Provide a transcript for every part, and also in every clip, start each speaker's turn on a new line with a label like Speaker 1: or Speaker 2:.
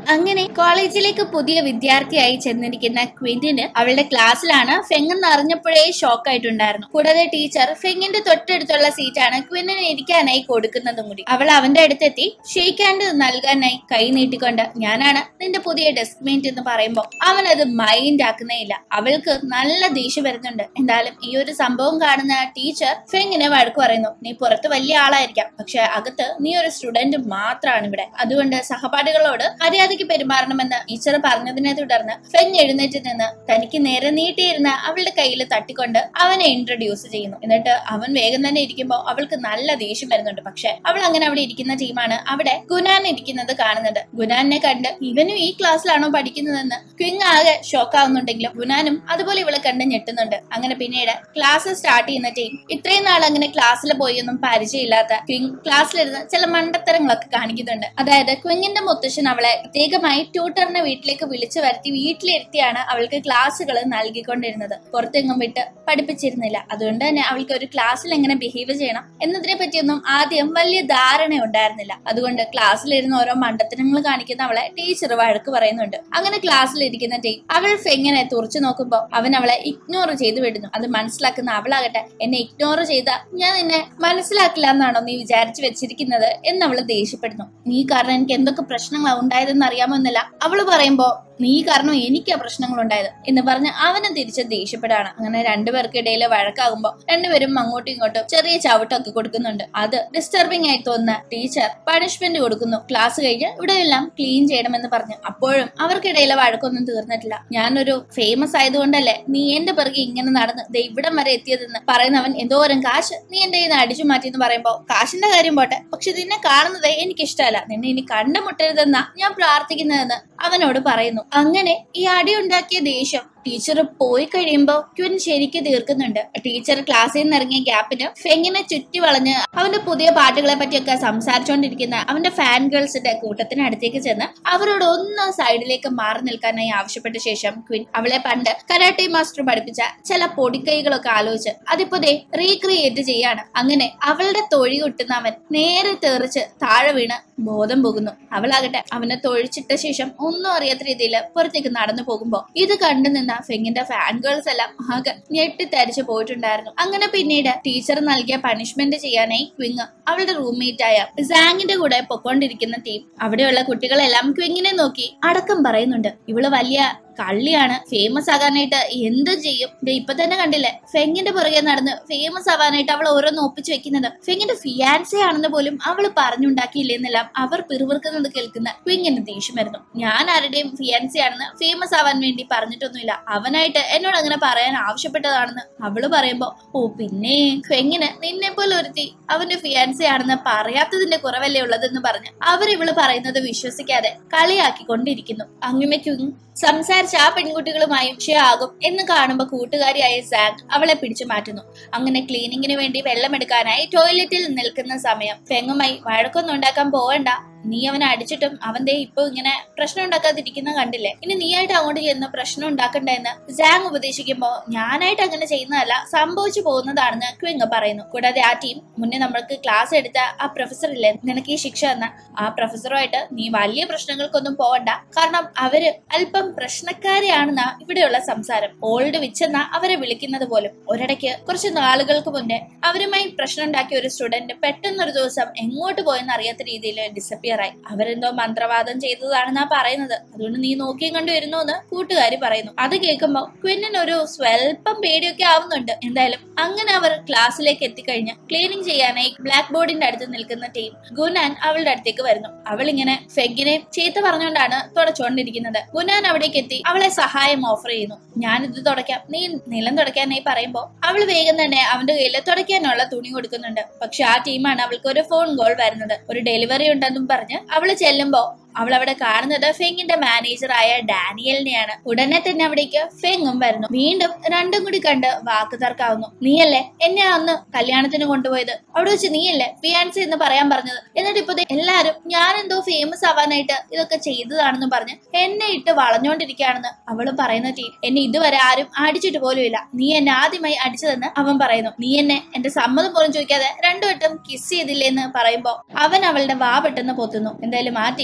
Speaker 1: അങ്ങനെ കോളേജിലേക്ക് പുതിയ വിദ്യാർത്ഥിയായി ചെന്നിരിക്കുന്ന ക്വിന്റിന് അവളുടെ ക്ലാസ്സിലാണ് ഫെങ് എന്ന് അറിഞ്ഞപ്പോഴേ ഷോക്ക് ആയിട്ടുണ്ടായിരുന്നു കൂടാതെ ടീച്ചർ ഫെങ്ങിന്റെ തൊട്ടടുത്തുള്ള സീറ്റാണ് ക്വിന്നിന് ഇരിക്കാനായി കൊടുക്കുന്നതും കൂടി അവൾ അവന്റെ അടുത്തെത്തി ഷെയ്ക്ക് ഹാൻഡ് നൽകാനായി കൈ നീട്ടിക്കൊണ്ട് ഞാനാണ് നിന്റെ പുതിയ ഡെസ്ക് മേറ്റ് എന്ന് പറയുമ്പോൾ അവൻ അത് മൈൻഡ് ആക്കുന്നേ ഇല്ല അവൾക്ക് നല്ല ദേഷ്യം വരുന്നുണ്ട് എന്തായാലും ഈ ഒരു സംഭവം കാണുന്ന ടീച്ചർ ഫെങ്ങിനെ വഴക്ക് പറയുന്നു നീ പുറത്ത് വലിയ ആളായിരിക്കാം പക്ഷെ അകത്ത് നീ ഒരു സ്റ്റുഡന്റ് മാത്രമാണ് ഇവിടെ അതുകൊണ്ട് സഹപാഠികളോട് മര്യാദയ്ക്ക് പെരുമാറണമെന്ന് ടീച്ചർ പറഞ്ഞതിനെ തുടർന്ന് ഫെങ് എഴുന്നേറ്റ് നിന്ന് തനിക്ക് നേരെ നീട്ടിയിരുന്ന അവളുടെ കയ്യിൽ തട്ടിക്കൊണ്ട് അവനെ ഇൻട്രൊഡ്യൂസ് ചെയ്യുന്നു എന്നിട്ട് അവൻ വേഗം തന്നെ ഇരിക്കുമ്പോൾ അവൾക്ക് നല്ല ദേഷ്യം വരുന്നുണ്ട് പക്ഷെ അവൾ അങ്ങനെ അവിടെ ഇരിക്കുന്ന ടീമാണ് അവിടെ ഗുനാൻ ഇരിക്കുന്നത് കാണുന്നത് ഗുനാനെ കണ്ട് ഇവനും ഈ ക്ലാസ്സിലാണോ പഠിക്കുന്നതെന്ന് ക്വിങ് ആകെ ഷോക്ക് ആവുന്നുണ്ടെങ്കിലും ഗുനാനും അതുപോലെ ഇവളെ കണ്ട് ഞെട്ടുന്നുണ്ട് അങ്ങനെ പിന്നീട് ക്ലാസ് സ്റ്റാർട്ട് ചെയ്യുന്ന ടീം ഇത്രയും നാൾ അങ്ങനെ ക്ലാസ്സിൽ പോയി ഒന്നും പരിചയമില്ലാത്ത ക്വിങ് ക്ലാസ്സിലിരുന്ന് ചില മണ്ടത്തരങ്ങളൊക്കെ കാണിക്കുന്നുണ്ട് അതായത് ക്വിങ്ങിന്റെ മുത്തശ്ശൻ അവളെ പ്രത്യേകമായി ട്യൂട്ടറിനെ വീട്ടിലേക്ക് വിളിച്ചു വരുത്തി വീട്ടിലിരുത്തിയാണ് അവൾക്ക് ക്ലാസ്സുകൾ നൽകിക്കൊണ്ടിരുന്നത് പുറത്തെങ്ങും വിട്ട് പഠിപ്പിച്ചിരുന്നില്ല അതുകൊണ്ട് തന്നെ അവൾക്ക് ഒരു ക്ലാസ്സിൽ എങ്ങനെ ബിഹേവ് ചെയ്യണം എന്നതിനെ പറ്റിയൊന്നും ആദ്യം വലിയ ധാരണ ഉണ്ടായിരുന്നില്ല അതുകൊണ്ട് ക്ലാസ്സിലിരുന്ന് ഓരോ മണ്ടത്തരങ്ങൾ കാണിക്കുന്ന അവളെ ടീച്ചർ വഴക്ക് പറയുന്നുണ്ട് അങ്ങനെ ക്ലാസ്സിലിരിക്കുന്ന ടീം അവൾ ഫെങ്ങനെ തുറച്ചു നോക്കുമ്പോൾ അവൻ അവളെ ഇഗ്നോർ ചെയ്ത് വിടുന്നു അത് മനസ്സിലാക്കുന്ന അവളാകട്ടെ എന്നെ ഇഗ്നോർ ചെയ്ത ഞാൻ നിന്നെ മനസ്സിലാക്കില്ല എന്നാണോ നീ വിചാരിച്ചു വെച്ചിരിക്കുന്നത് എന്ന് അവള് ദേഷ്യപ്പെടുന്നു നീ കാരണം എനിക്ക് എന്തൊക്കെ പ്രശ്നങ്ങളാണ് ഉണ്ടായതെന്ന് അറിയാമെന്നല്ല അവള് പറയുമ്പോ നീ കാരണം എനിക്കാ പ്രശ്നങ്ങൾ ഉണ്ടായത് എന്ന് പറഞ്ഞ് അവനും തിരിച്ച് ദേഷ്യപ്പെടാണ് അങ്ങനെ രണ്ടുപേർക്കിടയിൽ വഴക്കാകുമ്പോ രണ്ടുപേരും അങ്ങോട്ടും ഇങ്ങോട്ടും ചെറിയ ചവിട്ടൊക്കെ കൊടുക്കുന്നുണ്ട് അത് ഡിസ്റ്റർബിംഗ് ആയി തോന്നുന്ന ടീച്ചർ പണിഷ്മെന്റ് കൊടുക്കുന്നു ക്ലാസ് കഴിഞ്ഞ് ഇവിടെ എല്ലാം ക്ലീൻ ചെയ്യണമെന്ന് പറഞ്ഞു അപ്പോഴും അവർക്കിടയിലെ വഴക്കൊന്നും തീർന്നിട്ടില്ല ഞാനൊരു ഫേമസ് ആയതുകൊണ്ടല്ലേ നീ എന്റെ പിറകെ ഇങ്ങനെ നടന്ന് ദേ ഇവിടം വരെ എത്തിയതെന്ന് പറയുന്നവൻ എന്തോരം കാശ് നീ എന്റെ കയ്യിൽ നിന്ന് അടിച്ചു മാറ്റി എന്ന് പറയുമ്പോ കാശിന്റെ കാര്യം പോട്ടെ പക്ഷെ നിന്നെ കാണുന്നത് എനിക്ക് ഇഷ്ടമല്ല നിന്നെ ഇനി കണ്ടുമുട്ടരുതെന്നാ ഞാൻ പ്രാർത്ഥിക്കുന്നതെന്ന് അവനോട് പറയുന്നു അങ്ങനെ ഈ അടി ഉണ്ടാക്കിയ ദേഷ്യം ടീച്ചർ പോയി കഴിയുമ്പോ ക്വിൻ ശരിക്ക് തീർക്കുന്നുണ്ട് ടീച്ചർ ക്ലാസ്സിൽ നിന്ന് ഇറങ്ങിയ ഗ്യാപ്പിന് ഫെങ്ങിനെ ചുറ്റി വളഞ്ഞ് അവന്റെ പുതിയ പാട്ടുകളെ പറ്റിയൊക്കെ സംസാരിച്ചുകൊണ്ടിരിക്കുന്ന അവന്റെ ഫാൻ ഗേൾസിന്റെ കൂട്ടത്തിനടുത്തേക്ക് ചെന്ന് അവരോട് ഒന്ന് സൈഡിലേക്ക് മാറി നിൽക്കാനായി ആവശ്യപ്പെട്ട ശേഷം ക്വിൻ അവളെ പണ്ട് കരാട്ടെ മാസ്റ്റർ പഠിപ്പിച്ച ചില പൊടിക്കൈകളൊക്കെ ആലോചിച്ച് അതിപ്പോ ദേ റീക്രിയേറ്റ് ചെയ്യാണ് അങ്ങനെ അവളുടെ തൊഴി കൊട്ടുന്ന അവൻ നേരെ തെറിച്ച് താഴെ വീണ് ബോധം പോകുന്നു അവളാകട്ടെ അവനെ തൊഴിച്ചിട്ട ശേഷം ഒന്നും അറിയാത്ത രീതിയിൽ പുറത്തേക്ക് നടന്നു പോകുമ്പോ ഇത് കണ്ടു നിന്ന ഫെങ്ങിന്റെ ഫാൻ ഗേൾസ് എല്ലാം ആകെ ഞെട്ടിത്തരിച്ചു പോയിട്ടുണ്ടായിരുന്നു അങ്ങനെ പിന്നീട് ടീച്ചർ നൽകിയ പണിഷ്മെന്റ് ചെയ്യാനായി ക്വിങ് അവളുടെ റൂംമേറ്റ് ആയ സാങ്ങിന്റെ കൂടെ പൊക്കോണ്ടിരിക്കുന്ന ടീം അവിടെയുള്ള കുട്ടികളെല്ലാം ക്വിങ്ങിനെ നോക്കി അടക്കം പറയുന്നുണ്ട് ഇവള് വലിയ കള്ളിയാണ് ഫേമസ് ആകാനായിട്ട് എന്ത് ചെയ്യും ദേ ഇപ്പൊ തന്നെ കണ്ടില്ലേ ഫെങ്ങിന്റെ പുറകെ നടന്ന് ഫേമസ് ആവാനായിട്ട് അവൾ ഓരോന്ന് ഒപ്പിച്ചു വെക്കുന്നത് ഫെങ്ങിന്റെ ഫിയാൻസെ ആണെന്ന് പോലും അവൾ പറഞ്ഞുണ്ടാക്കിയില്ല എന്നെല്ലാം അവർ പിറുപിറുക്കുന്നത് കേൾക്കുന്ന ക്വിങ്ങിന് ദേഷ്യം വരുന്നു ഞാൻ ആരുടെയും ഫിയാൻസെ ആണെന്ന് ഫേമസ് ആവാൻ വേണ്ടി പറഞ്ഞിട്ടൊന്നുമില്ല അവനായിട്ട് എന്നോട് അങ്ങനെ പറയാൻ ആവശ്യപ്പെട്ടതാണെന്ന് അവള് പറയുമ്പോ ഓ പിന്നെ ക്വെങ്ങിന് നിന്നെ പോലെ ഒരുത്തി അവന്റെ ഫിയാൻസെ ആണെന്ന് പറയാത്തതിന്റെ കുറവല്ലേ ഉള്ളതെന്ന് പറഞ്ഞ് അവർ ഇവള് പറയുന്നത് വിശ്വസിക്കാതെ കളിയാക്കിക്കൊണ്ടിരിക്കുന്നു അങ്ങനെ ക്വിങ് സംസാരിച്ച ആ പെൺകുട്ടികളുമായി ആകും എന്ന് കാണുമ്പോ കൂട്ടുകാരിയായ സാങ് അവളെ പിടിച്ചു മാറ്റുന്നു അങ്ങനെ ക്ലീനിങ്ങിന് വേണ്ടി വെള്ളമെടുക്കാനായി ടോയ്ലറ്റിൽ നിൽക്കുന്ന സമയം ഫെങ്ങുമായി വഴക്കൊന്നും ഉണ്ടാക്കാൻ പോവണ്ട നീ അവനെ അടിച്ചിട്ടും അവന്റെ ഇപ്പൊ ഇങ്ങനെ പ്രശ്നം ഉണ്ടാക്കാതിരിക്കുന്ന കണ്ടില്ലേ ഇനി നീയായിട്ട് അങ്ങോട്ട് ചെന്ന് പ്രശ്നം ഉണ്ടാക്കണ്ട എന്ന് സാങ് ഉപദേശിക്കുമ്പോ ഞാനായിട്ട് അങ്ങനെ ചെയ്യുന്നതല്ല സംഭവിച്ചു പോകുന്നതാണെന്ന് ക്വിങ് പറയുന്നു കൂടാതെ ആ ടീം മുന്നേ നമ്മൾക്ക് ക്ലാസ് എടുത്ത ആ പ്രൊഫസർ ഇല്ലേ നിനക്ക് ഈ ശിക്ഷ എന്ന ആ പ്രൊഫസറുമായിട്ട് നീ വലിയ പ്രശ്നങ്ങൾക്കൊന്നും പോവണ്ട കാരണം അവര് അല്പം പ്രശ്നക്കാരെയാണെന്ന ഇവിടെയുള്ള സംസാരം ഓൾഡ് വിച്ചെന്ന അവരെ വിളിക്കുന്നത് പോലും ഒരിടയ്ക്ക് കുറച്ച് നാളുകൾക്ക് മുന്നേ അവരുമായി പ്രശ്നം ഉണ്ടാക്കിയ ഒരു സ്റ്റുഡന്റ് പെട്ടെന്നൊരു ദിവസം എങ്ങോട്ട് പോയെന്ന് അറിയാത്ത രീതിയിൽ ഡിസപ്പിയർ ആയി അവരെന്തോ മന്ത്രവാദം ചെയ്തതാണെന്നാ പറയുന്നത് അതുകൊണ്ട് നീ നോക്കിയും കണ്ടു വരുന്നു എന്ന് കൂട്ടുകാരി പറയുന്നു അത് കേൾക്കുമ്പോൾ ക്വിന്നിന് ഒരു സ്വല്പം പേടിയൊക്കെ ആവുന്നുണ്ട് എന്തായാലും അങ്ങനെ അവർ ക്ലാസ്സിലേക്ക് എത്തിക്കഴിഞ്ഞ് ക്ലീനിങ് ചെയ്യാനായി ബ്ലാക്ക് ബോർഡിന്റെ അടുത്ത് നിൽക്കുന്ന ടീം ഗുനാൻ അവളുടെ അടുത്തേക്ക് വരുന്നു അവൾ ഇങ്ങനെ ഫെഗിനെ ചീത്ത പറഞ്ഞുകൊണ്ടാണ് തുടച്ചുകൊണ്ടിരിക്കുന്നത് ഗുനാൻ അവിടേക്ക് എത്തി അവളെ സഹായം ഓഫർ ചെയ്യുന്നു ഞാനിത് തുടയ്ക്കാം നീ നിലം തുടയ്ക്കാനായി പറയുമ്പോൾ അവൾ വേഗം തന്നെ അവന്റെ കയ്യിൽ തുടയ്ക്കാനുള്ള തുണി കൊടുക്കുന്നുണ്ട് പക്ഷെ ആ ടീമാണ് അവൾക്ക് ഒരു ഫോൺ കോൾ വരുന്നത് ഒരു ഡെലിവറി ഉണ്ടെന്നും പറഞ്ഞ് അവള് ചെല്ലുമ്പോ അവൾ അവിടെ കാണുന്നത് ഫെങ്ങിന്റെ മാനേജറായ ഡാനിയലിനെയാണ് ഉടനെ തന്നെ അവിടേക്ക് ഫെങ്ങും വരുന്നു വീണ്ടും രണ്ടും കൂടി കണ്ട് വാക്ക് തർക്കാവുന്നു നീയല്ലേ എന്നെ അന്ന് കല്യാണത്തിന് കൊണ്ടുപോയത് അവിടെ വെച്ച് നീയല്ലേ ഫിയാൻസി എന്ന് പറയാൻ പറഞ്ഞത് എന്നിട്ട് ഇപ്പൊ ദേ എല്ലാരും ഞാൻ എന്തോ ഫേമസ് ആവാനായിട്ട് ഇതൊക്കെ ചെയ്തതാണെന്ന് പറഞ്ഞ് എന്നെ ഇട്ട് വളഞ്ഞോണ്ടിരിക്കുകയാണെന്ന് അവള് പറയുന്ന ടീം എന്നെ ഇതുവരെ ആരും അടിച്ചിട്ട് പോലും ഇല്ല നീ എന്നെ ആദ്യമായി അടിച്ചതെന്ന് അവൻ പറയുന്നു നീ എന്നെ എന്റെ സമ്മതം പോലും ചോദിക്കാതെ രണ്ടു വട്ടം കിസ് ചെയ്തില്ലേ എന്ന് പറയുമ്പോ അവൻ അവളുടെ വാ പെട്ടെന്ന് പൊത്തുന്നു എന്തായാലും ആ ടീം ഞാൻ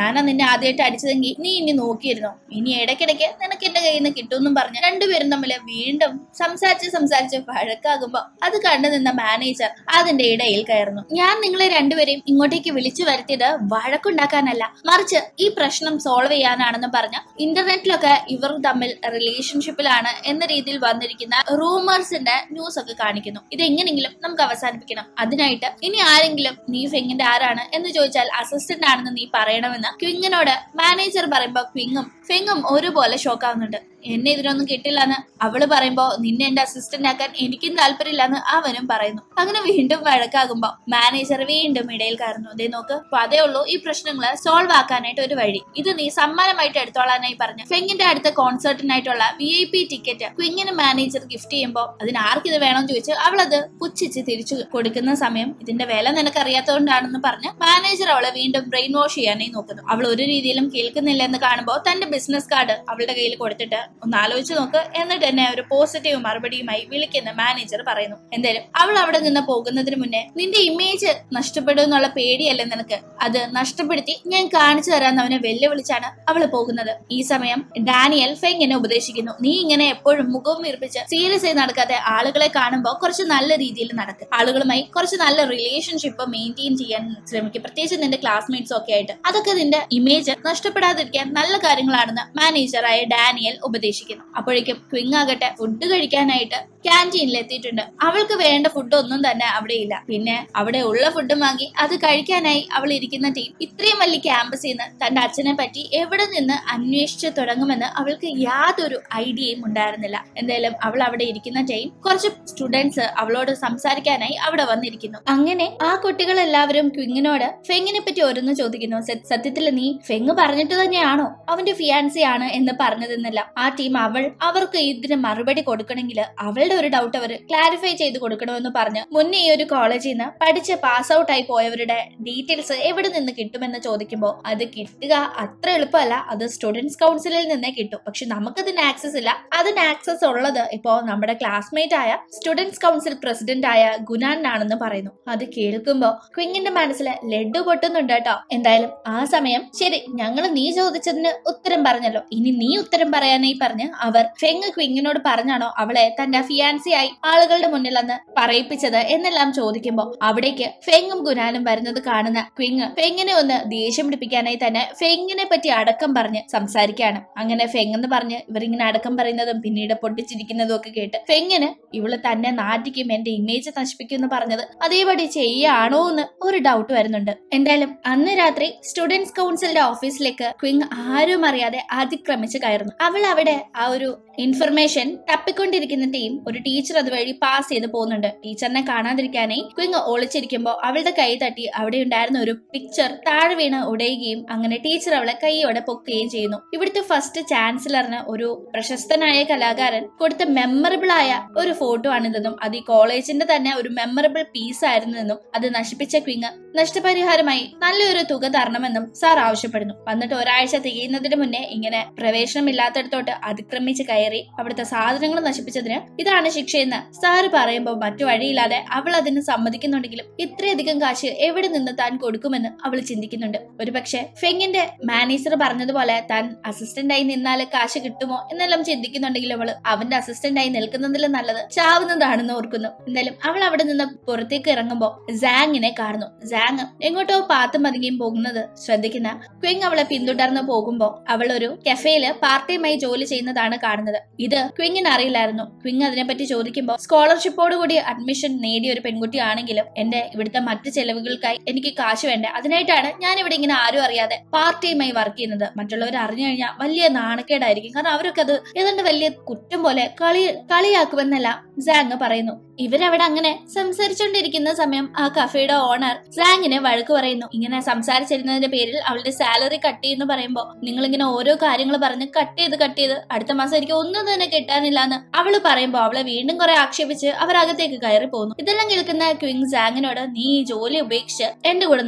Speaker 1: ഞാനാ നിന്നെ ആദ്യമായിട്ട് അടിച്ചതെങ്കിൽ നീ ഇനി നോക്കിയിരുന്നോ ഇനി ഇടയ്ക്കിടയ്ക്ക് നിനക്ക് എന്റെ കയ്യിൽ നിന്ന് കിട്ടുമെന്നും പറഞ്ഞ് രണ്ടുപേരും തമ്മിൽ വീണ്ടും സംസാരിച്ച് സംസാരിച്ച് വഴക്കാകുമ്പോ അത് കണ്ടു നിന്ന മാനേജർ അതിന്റെ ഇടയിൽ കയറുന്നു ഞാൻ നിങ്ങളെ രണ്ടുപേരെയും ഇങ്ങോട്ടേക്ക് വിളിച്ചു വരുത്തിയത് വഴക്കുണ്ടാക്കാനല്ല മറിച്ച് ഈ പ്രശ്നം സോൾവ് ചെയ്യാനാണെന്ന് പറഞ്ഞ് ഇന്റർനെറ്റിലൊക്കെ ഇവർ തമ്മിൽ റിലേഷൻഷിപ്പിലാണ് എന്ന രീതിയിൽ വന്നിരിക്കുന്ന റൂമേഴ്സിന്റെ ന്യൂസ് ഒക്കെ കാണിക്കുന്നു ഇത് എങ്ങനെയെങ്കിലും നമുക്ക് അവസാനിപ്പിക്കണം അതിനായിട്ട് ഇനി ആരെങ്കിലും നീ ഫെങ്ങിന്റെ ആരാണ് എന്ന് ചോദിച്ചാൽ അസിസ്റ്റന്റ് ആണെന്ന് നീ പറയണമെന്ന് ക്വിങ്ങിനോട് മാനേജർ പറയുമ്പോ ക്വിങ്ങും ഫെങ്ങും ഒരുപോലെ ഷോക്കാവുന്നുണ്ട് എന്നെ ഇതിനൊന്നും കിട്ടില്ലെന്ന് അവള് പറയുമ്പോ നിന്നെ എന്റെ അസിസ്റ്റന്റ് ആക്കാൻ എനിക്കും താല്പര്യമില്ലെന്ന് അവനും പറയുന്നു അങ്ങനെ വീണ്ടും വഴക്കാകുമ്പോ മാനേജർ വീണ്ടും ഇടയിൽ കയറുന്നു അതേ നോക്ക് അപ്പൊ അതേ ഉള്ളൂ ഈ പ്രശ്നങ്ങള് സോൾവ് ആക്കാനായിട്ട് ഒരു വഴി ഇത് നീ സമ്മാനമായിട്ട് എടുത്തോളാനായി പറഞ്ഞു ഫെങ്ങിന്റെ അടുത്ത കോൺസേർട്ടിനായിട്ടുള്ള വി ഐ പി ടിക്കറ്റ് ക്വിങ്ങിന് മാനേജർ ഗിഫ്റ്റ് ചെയ്യുമ്പോൾ അതിന് ആർക്കിത് വേണമെന്ന് ചോദിച്ച് അവളത് പുച്ഛിച്ച് തിരിച്ചു കൊടുക്കുന്ന സമയം ഇതിന്റെ വില നിനക്ക് അറിയാത്തതുകൊണ്ടാണെന്ന് പറഞ്ഞ് മാനേജർ അവളെ വീണ്ടും ബ്രെയിൻ വാഷ് ചെയ്യാനായി നോക്കുന്നു അവൾ ഒരു രീതിയിലും കേൾക്കുന്നില്ല എന്ന് കാണുമ്പോൾ തന്റെ ബിസിനസ് കാർഡ് അവളുടെ കയ്യിൽ കൊടുത്തിട്ട് ഒന്ന് ആലോചിച്ച് നോക്ക് എന്നിട്ട് എന്നെ ഒരു പോസിറ്റീവ് മറുപടിയുമായി വിളിക്കുന്ന മാനേജർ പറയുന്നു എന്തായാലും അവൾ അവിടെ നിന്ന് പോകുന്നതിന് മുന്നേ നിന്റെ ഇമേജ് നഷ്ടപ്പെടും എന്നുള്ള പേടിയല്ലേ നിനക്ക് അത് നഷ്ടപ്പെടുത്തി ഞാൻ കാണിച്ചു തരാന്ന് അവനെ വെല്ലുവിളിച്ചാണ് അവള് പോകുന്നത് ഈ സമയം ഡാനിയൽ ഫെങ്ങിനെ ഉപദേശിക്കുന്നു നീ ഇങ്ങനെ എപ്പോഴും മുഖവും വീർപ്പിച്ച് സീരിയസ് ആയി നടക്കാതെ ആളുകളെ കാണുമ്പോൾ കുറച്ച് നല്ല രീതിയിൽ നടക്കുക ആളുകളുമായി കുറച്ച് നല്ല റിലേഷൻഷിപ്പ് മെയിൻറ്റെയിൻ ചെയ്യാൻ ശ്രമിക്കും പ്രത്യേകിച്ച് നിന്റെ ക്ലാസ്മേറ്റ്സും ഒക്കെ ആയിട്ട് അതൊക്കെ നിന്റെ ഇമേജ് നഷ്ടപ്പെടാതിരിക്കാൻ നല്ല കാര്യങ്ങളാണെന്ന് മാനേജറായ ഡാനിയൽ ഉപദേശിക്കുന്നു അപ്പോഴേക്കും ക്വിങ് ആകട്ടെ ഫുഡ് കഴിക്കാനായിട്ട് ക്യാൻറ്റീനിൽ എത്തിയിട്ടുണ്ട് അവൾക്ക് വേണ്ട ഫുഡ് ഒന്നും തന്നെ അവിടെ ഇല്ല പിന്നെ അവിടെ ഉള്ള ഫുഡ് വാങ്ങി അത് കഴിക്കാനായി അവൾ ഇരിക്കുന്ന ടീം ഇത്രയും വലിയ ക്യാമ്പസിൽ നിന്ന് തന്റെ അച്ഛനെ പറ്റി എവിടെ നിന്ന് അന്വേഷിച്ച് തുടങ്ങുമെന്ന് അവൾക്ക് യാതൊരു ഐഡിയയും ഉണ്ടായിരുന്നില്ല എന്തായാലും അവൾ അവിടെ ഇരിക്കുന്ന ടൈം കുറച്ച് സ്റ്റുഡൻസ് അവളോട് സംസാരിക്കാനായി അവിടെ വന്നിരിക്കുന്നു അങ്ങനെ ആ കുട്ടികളെല്ലാവരും ക്വിങ്ങിനോട് ഫെങ്ങിനെ പറ്റി ഓരോന്ന് ചോദിക്കുന്നു "സ- സത്യത്തിൽ നീ ഫെങ് പറഞ്ഞിട്ട് തന്നെയാണോ അവന്റെ ഫിയാൻസി ആണ് എന്ന് പറഞ്ഞതെന്നല്ല ആ ടീം അവൾ അവർക്ക് ഇതിന് മറുപടി കൊടുക്കണമെങ്കിൽ അവളുടെ ഒരു ഡൗട്ട് അവർ ക്ലാരിഫൈ ചെയ്ത് കൊടുക്കണമെന്ന് പറഞ്ഞ് മുന്നേ ഈ ഒരു കോളേജിൽ നിന്ന് പഠിച്ച് പാസ് ഔട്ട് ആയി പോയവരുടെ ഡീറ്റെയിൽസ് എവിടെ നിന്ന് കിട്ടുമെന്ന് ചോദിക്കുമ്പോൾ അത് കിട്ടുക അത്ര എളുപ്പമല്ല അത് സ്റ്റുഡൻസ് കൗൺസിലിൽ നിന്നേ കിട്ടും പക്ഷെ നമുക്കതിന് ആക്സസ് ഇല്ല അതിന് ആക്സസ് ഉള്ളത് ഇപ്പോ നമ്മുടെ ക്ലാസ്മേറ്റ് ആയ സ്റ്റുഡൻസ് കൗൺസിൽ പ്രസിഡന്റ് ആയ ഗുനാനാണെന്ന് പറയുന്നു അത് കേൾക്കുമ്പോ ക്വിങ്ങിന്റെ മനസ്സിൽ ലഡു പൊട്ടുന്നുണ്ട് കേട്ടോ എന്തായാലും ആ സമയം ശരി ഞങ്ങൾ നീ ചോദിച്ചതിന് ഉത്തരം പറഞ്ഞല്ലോ ഇനി നീ ഉത്തരം പറയാനായി പറഞ്ഞ് അവർ ഫെങ് ക്വിങ്ങിനോട് പറഞ്ഞാണോ അവളെ തന്റെ ഫിയാൻസി ആയി ആളുകളുടെ മുന്നിൽ അന്ന് പറയിപ്പിച്ചത് എന്നെല്ലാം ചോദിക്കുമ്പോ അവിടേക്ക് ഫെങ്ങും ഗുനാനും വരുന്നത് കാണുന്ന ക്വിങ് ഫെങ്ങിനെ ഒന്ന് ദേഷ്യം പിടിപ്പിക്കാനായി തന്നെ ഫെങ്ങിനെ പറ്റി അടക്കം പറഞ്ഞ് സംസാരിക്കുകയാണ് അങ്ങനെ ഫെങ് എന്ന് പറഞ്ഞ് ഇവരിങ്ങനെ അടക്കം പറയുന്നതും പിന്നീട് പൊട്ടിച്ചിരിക്കുന്നതും ഒക്കെ കേട്ട് ഫെങ്ങിന് ഇവള് തന്നെ നാട്ടിക്കും എന്റെ ഇമേജ് നശിപ്പിക്കും എന്ന് പറഞ്ഞത് അതേപടി ചെയ്യാണോ എന്ന് ഒരു ഡൗട്ട് വരുന്നുണ്ട് എന്തായാലും അന്ന് രാത്രി സ്റ്റുഡൻസ് കൗൺസിലിന്റെ ഓഫീസിലേക്ക് ക്വിങ് ആരും അറിയാതെ അതിക്രമിച്ച് കയറുന്നു അവൾ അവിടെ ആ ഒരു ഇൻഫർമേഷൻ തപ്പിക്കൊണ്ടിരിക്കുന്ന ടീം ഒരു ടീച്ചർ അതുവഴി പാസ് ചെയ്ത് പോകുന്നുണ്ട് ടീച്ചറിനെ കാണാതിരിക്കാനായി ക്വിങ് ഒളിച്ചിരിക്കുമ്പോൾ അവളുടെ കൈ തട്ടി അവിടെ ഉണ്ടായിരുന്ന ഒരു പിക്ചർ താഴെ വീണ് ഉടയുകയും അങ്ങനെ ടീച്ചർ അവളെ കൈയോടെ പൊക്കുകയും ചെയ്യുന്നു ഇവിടുത്തെ ഫസ്റ്റ് ചാൻസലറിന് ഒരു പ്രശസ്തനായ കലാകാരൻ കൊടുത്ത മെമ്മറബിൾ ആയ ഒരു ഫോട്ടോ ആണിതെന്നും അത് ഈ കോളേജിന്റെ തന്നെ ഒരു മെമ്മറബിൾ പീസ് ആയിരുന്നെന്നും അത് നശിപ്പിച്ച ക്വിങ് നഷ്ടപരിഹാരമായി നല്ലൊരു തുക തരണമെന്നും സാർ ആവശ്യപ്പെടുന്നു വന്നിട്ട് ഒരാഴ്ച തികയുന്നതിന് മുന്നേ ഇങ്ങനെ പ്രവേശനമില്ലാത്തടത്തോട്ട് അതിക്രമിച്ച് കയറി അവിടുത്തെ സാധനങ്ങൾ നശിപ്പിച്ചതിന് ഇതാണ് ശിക്ഷയെന്ന് സാറ് പറയുമ്പോൾ മറ്റു വഴിയില്ലാതെ അവൾ അതിന് സമ്മതിക്കുന്നുണ്ടെങ്കിലും ഇത്രയധികം കാശ് എവിടെ നിന്ന് താൻ കൊടുക്കുമെന്ന് അവൾ ചിന്തിക്കുന്നുണ്ട് ഒരുപക്ഷെ ഫെങ്ങിന്റെ മാനേജർ പറഞ്ഞതുപോലെ താൻ അസിസ്റ്റന്റ് ആയി നിന്നാൽ കാശ് കിട്ടുമോ എന്നെല്ലാം ചിന്തിക്കുന്നുണ്ടെങ്കിൽ അവള് അവന്റെ അസിസ്റ്റന്റ് ആയി നിൽക്കുന്നതിലും നല്ലത് ചാവുന്നതാണെന്ന് ഓർക്കുന്നു എന്തായാലും അവൾ അവിടെ നിന്ന് പുറത്തേക്ക് ഇറങ്ങുമ്പോൾ സാങ്ങിനെ കാണുന്നു സാങ് എങ്ങോട്ടോ പാത്തും പതുങ്ങിയും പോകുന്നത് ശ്രദ്ധിക്കുന്ന ക്വിങ് അവളെ പിന്തുടർന്ന് പോകുമ്പോൾ അവൾ ഒരു കഫേയില് പാർട്ട് ടൈമായി ജോലി ചെയ്യുന്നതാണ് കാണുന്നത് ഇത് ക്വിങ്ങിന് അറിയില്ലായിരുന്നു ക്വിങ് അതിനെപ്പറ്റി ചോദിക്കുമ്പോൾ സ്കോളർഷിപ്പോട് കൂടി അഡ്മിഷൻ നേടിയ ഒരു പെൺകുട്ടിയാണെങ്കിലും എന്റെ ഇവിടുത്തെ മറ്റ് ചെലവുകൾക്കായി എനിക്ക് കാശ് വേണ്ട അതിനായിട്ടാണ് ഞാൻ ഇവിടെ ഇങ്ങനെ ആരും അറിയാതെ പാർട്ട് ടൈമായി വർക്ക് ചെയ്യുന്നത് മറ്റുള്ളവർ അറിഞ്ഞു കഴിഞ്ഞാൽ വലിയ നാണക്കേടായിരിക്കും കാരണം അവരൊക്കെ അത് ഏതാണ്ട് വലിയ കുറ്റം പോലെ കളി കളിയാക്കുമെന്നല്ല സാങ് പറയുന്നു ഇവരവിടെ അങ്ങനെ സംസാരിച്ചുകൊണ്ടിരിക്കുന്ന സമയം ആ കഫേയുടെ ഓണർ സാങ്ങിനെ വഴക്ക് പറയുന്നു ഇങ്ങനെ സംസാരിച്ചിരുന്നതിന്റെ പേരിൽ അവളുടെ സാലറി കട്ട് ചെയ്യുന്നു പറയുമ്പോൾ നിങ്ങൾ ഇങ്ങനെ ഓരോ കാര്യങ്ങൾ പറഞ്ഞ് കട്ട് ചെയ്ത് കട്ട് ചെയ്ത് അടുത്ത മാസം എനിക്ക് ഒന്നും തന്നെ കിട്ടാനില്ല എന്ന് അവള് പറയുമ്പോൾ അവളെ വീണ്ടും കുറെ ആക്ഷേപിച്ച് അവർ അകത്തേക്ക് കയറി പോകുന്നു ഇതെല്ലാം കേൾക്കുന്ന ക്വിങ് സാങ്ങിനോട് നീ ഈ ജോലി ഉപേക്ഷിച്ച് എന്റെ കൂടെ നിൽക്ക്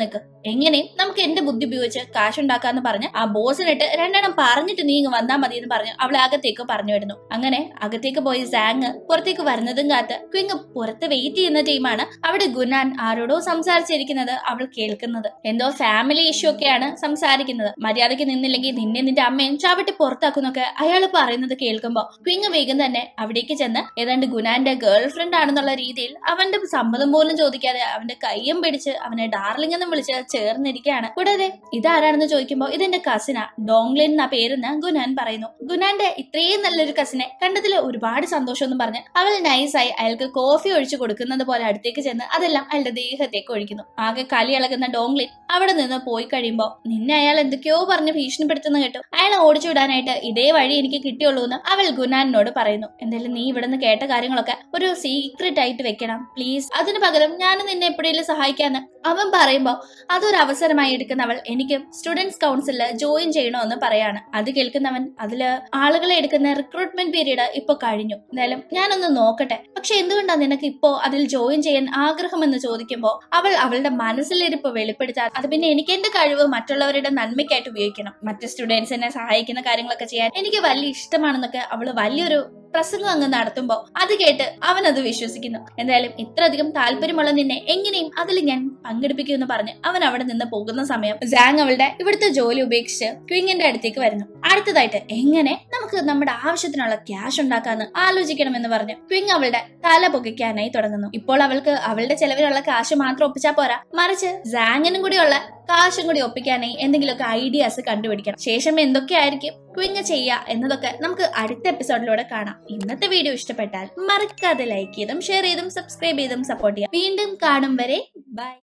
Speaker 1: എങ്ങനെയും നമുക്ക് എന്റെ ബുദ്ധി ഉപയോഗിച്ച് കാശുണ്ടാക്കാന്ന് പറഞ്ഞ് ആ ബോസിനിട്ട് രണ്ടെണ്ണം പറഞ്ഞിട്ട് നീ ഇങ്ങ് വന്നാൽ മതി എന്ന് പറഞ്ഞ് അവളെ അകത്തേക്ക് പറഞ്ഞു വിടുന്നു അങ്ങനെ അകത്തേക്ക് പോയി സാങ് പുറത്തേക്ക് വരുന്നതും കാത്ത് ക്വിങ് പുറത്ത് വെയിറ്റ് ചെയ്യുന്ന ടീമാണ് അവിടെ ഗുനാൻ ആരോടോ സംസാരിച്ചിരിക്കുന്നത് അവൾ കേൾക്കുന്നത് എന്തോ ഫാമിലി ഇഷ്യൂ ഒക്കെയാണ് സംസാരിക്കുന്നത് മര്യാദയ്ക്ക് നിന്നില്ലെങ്കിൽ നിന്നെ നിന്റെ അമ്മയും ചവിട്ടി പുറത്താക്കുന്നൊക്കെ അയാൾ പറയുന്നത് കേൾക്കുമ്പോ ക്വിങ് വേഗം തന്നെ അവിടേക്ക് ചെന്ന് ഏതാണ്ട് ഗുനാന്റെ ഗേൾ ഫ്രണ്ട് ആണെന്നുള്ള രീതിയിൽ അവന്റെ സമ്മതം പോലും ചോദിക്കാതെ അവന്റെ കയ്യും പിടിച്ച് അവനെ ഡാർലിംഗ് എന്ന് വിളിച്ച് ചേർന്നിരിക്കുകയാണ് കൂടാതെ ഇതാരാണെന്ന് ചോദിക്കുമ്പോൾ ഇതെന്റെ കസിനാ ഡോങ്ലിൻ എന്ന പേരെന്ന് ഗുനാൻ പറയുന്നു ഗുനാന്റെ ഇത്രയും നല്ലൊരു കസിനെ കണ്ടതിൽ ഒരുപാട് സന്തോഷം എന്ന് പറഞ്ഞ് അവൾ നൈസായി അയാൾക്ക് കോഫി ഒഴിച്ചു കൊടുക്കുന്നത് പോലെ അടുത്തേക്ക് ചെന്ന് അതെല്ലാം അയാളുടെ ദേഹത്തേക്ക് ഒഴിക്കുന്നു ആകെ കലി ഇളകുന്ന ഡോങ്ലിൻ അവിടെ നിന്ന് പോയി കഴിയുമ്പോൾ നിന്നെ അയാൾ എന്തൊക്കെയോ പറഞ്ഞ് ഭീഷണിപ്പെടുത്തുന്ന കേട്ടു അയാളെ ഓടിച്ചു വിടാനായിട്ട് ഇതേ വഴി എനിക്ക് കിട്ടിയുള്ളൂ എന്ന് അവൾ ഗുനാനോട് പറയുന്നു എന്തായാലും നീ ഇവിടെ നിന്ന് കേട്ട കാര്യങ്ങളൊക്കെ ഒരു സീക്രട്ട് ആയിട്ട് വെക്കണം പ്ലീസ് അതിന് പകരം ഞാൻ നിന്നെ എപ്പോഴേലും സഹായിക്കാന്ന് അവൻ പറയുമ്പോൾ അതൊരു അവസരമായി എടുക്കുന്നവൾ എനിക്ക് സ്റ്റുഡൻസ് കൗൺസിലിൽ ജോയിൻ ചെയ്യണമെന്ന് പറയാണ് അത് കേൾക്കുന്നവൻ അതില് ആളുകളെ എടുക്കുന്ന റിക്രൂട്ട്മെന്റ് പീരീഡ് ഇപ്പൊ കഴിഞ്ഞു എന്തായാലും ഞാനൊന്ന് നോക്കട്ടെ പക്ഷെ എന്തുകൊണ്ടാണ് നിനക്ക് ഇപ്പോ അതിൽ ജോയിൻ ചെയ്യാൻ ആഗ്രഹമെന്ന് ചോദിക്കുമ്പോൾ അവൾ അവളുടെ മനസ്സിലിരിപ്പ് വെളിപ്പെടുത്താൻ അത് പിന്നെ എനിക്ക് എന്റെ കഴിവ് മറ്റുള്ളവരുടെ നന്മയ്ക്കായിട്ട് ഉപയോഗിക്കണം മറ്റു സ്റ്റുഡൻസിനെ സഹായിക്കുന്ന കാര്യങ്ങളൊക്കെ ചെയ്യാൻ എനിക്ക് വലിയ ഇഷ്ടമാണെന്നൊക്കെ അവള് വലിയൊരു പ്രസംഗം അങ്ങ് നടത്തുമ്പോൾ അത് കേട്ട് അവൻ അത് വിശ്വസിക്കുന്നു എന്തായാലും ഇത്രയധികം താല്പര്യമുള്ള നിന്നെ എങ്ങനെയും അതിൽ ഞാൻ പങ്കെടുപ്പിക്കുമെന്ന് പറഞ്ഞ് അവൻ അവിടെ നിന്ന് പോകുന്ന സമയം സാങ് അവളുടെ ഇവിടുത്തെ ജോലി ഉപേക്ഷിച്ച് ക്വിങ്ങിന്റെ അടുത്തേക്ക് വരുന്നു അടുത്തതായിട്ട് എങ്ങനെ നമുക്ക് നമ്മുടെ ആവശ്യത്തിനുള്ള ക്യാഷ് ഉണ്ടാക്കാന്ന് ആലോചിക്കണമെന്ന് പറഞ്ഞ് ക്വിങ് അവളുടെ തല പുകയ്ക്കാനായി തുടങ്ങുന്നു ഇപ്പോൾ അവൾക്ക് അവളുടെ ചെലവിലുള്ള കാശ് മാത്രം ഒപ്പിച്ചാൽ പോരാ മറിച്ച് സാങ്ങിനും കൂടിയുള്ള കാശും കൂടി ഒപ്പിക്കാനായി എന്തെങ്കിലുമൊക്കെ ഐഡിയാസ് കണ്ടുപിടിക്കണം ശേഷം എന്തൊക്കെയായിരിക്കും ക്വിങ് ചെയ്യുക എന്നതൊക്കെ നമുക്ക് അടുത്ത എപ്പിസോഡിലൂടെ കാണാം ഇന്നത്തെ വീഡിയോ ഇഷ്ടപ്പെട്ടാൽ മറക്കാതെ ലൈക്ക് ചെയ്തും ഷെയർ ചെയ്തും സബ്സ്ക്രൈബ് ചെയ്തും സപ്പോർട്ട് ചെയ്യാം വീണ്ടും കാണും വരെ ബൈ